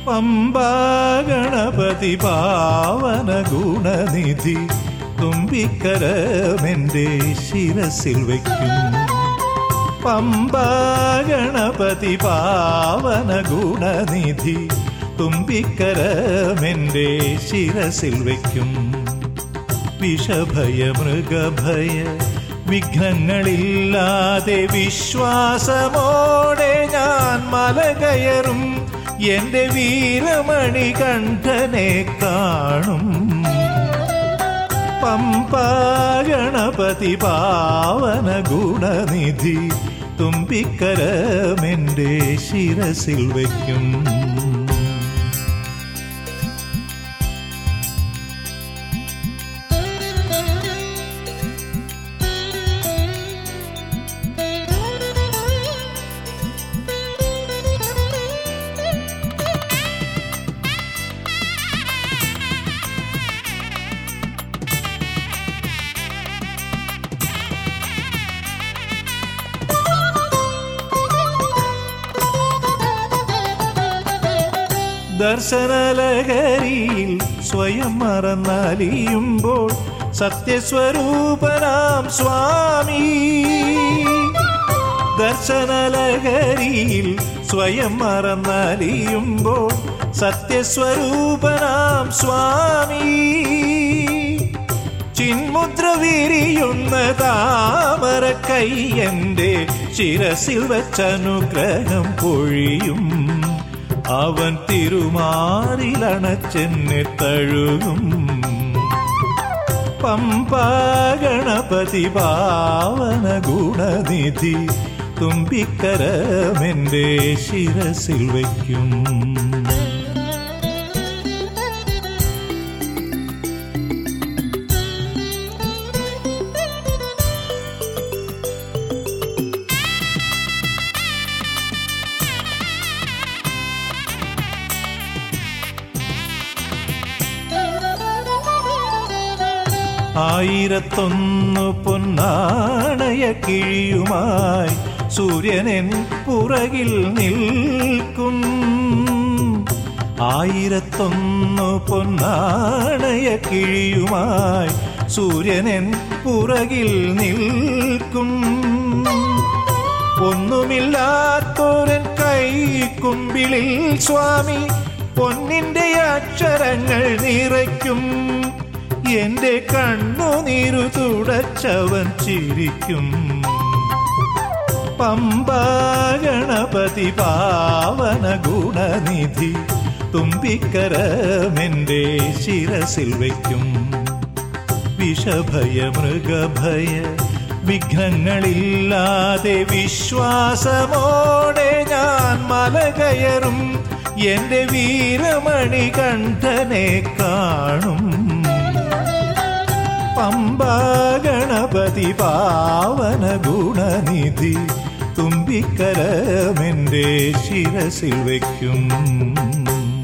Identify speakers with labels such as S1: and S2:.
S1: പമ്പാ ഗണപതി പാവന ഗുണനിധി തുമ്പിക്കരമെൻ്റെ ശിരസിൽ വയ്ക്കും പമ്പാ ഗണപതി പാവന ഗുണനിധി തുമ്പിക്കരമെൻ്റെ ശിരസിൽ വയ്ക്കും വിഷഭയ മൃഗഭയ വിഘ്നങ്ങളില്ലാതെ വിശ്വാസമോടെ ഞാൻ മല കയറും എന്റെ വീരമണി കണ്ഠനെ കാണും പമ്പാ ഗണപതി പാവന ഗുണനിധി തുമ്പിക്കരമെൻ്റെ ശിരസിൽ വയ്ക്കും ദർശനലഹരിയിൽ സ്വയം മറന്നലിയുമ്പോൾ സത്യസ്വരൂപനാം സ്വാമി ദർശനലഹരിയിൽ സ്വയം മറന്നലിയുമ്പോൾ സത്യസ്വരൂപനാം സ്വാമി ചിന്മുദ്ര വിരിയുന്ന താമര കയ്യന്റെ ശിരസിൽ വച്ചനുഗ്രഹം പൊഴിയും അവൻ തിരുമാറിലണച്ചെന്നെ തഴുകും പമ്പാ ഗണപതി പാവന ഗുണനിധി തുമ്പിക്കരമെൻ്റെ ശിരസിൽ വയ്ക്കും ആയിരത്തൊന്നു പൊന്നാണയ കിഴിയുമായി സൂര്യനൻ പുറകിൽ നിൽക്കും ആയിരത്തൊന്നു പൊന്നാണയ കിഴിയുമായി സൂര്യനൻ പുറകിൽ നിൽക്കും ഒന്നുമില്ലാത്തോരൻ കൈക്കുമ്പിളിൽ സ്വാമി പൊന്നിന്റെ അക്ഷരങ്ങൾ നിറയ്ക്കും എന്റെ കണ്ണുനീരു തുടച്ചവൻ ചിരിക്കും പമ്പാ ഗണപതി പാവന ഗുണനിധി തുമ്പിക്കരമെൻ്റെ ശിരസിൽ വയ്ക്കും വിഷഭയ മൃഗഭയ വിഘ്നങ്ങളില്ലാതെ വിശ്വാസമോടെ ഞാൻ മല കയറും എന്റെ വീരമണി കണ്ഠനെ കാണും പമ്പാ ഗണപതി പാവന ഗുണനിധി തുമ്പിക്കരമെൻ്റെ ശിരസിൽ വയ്ക്കും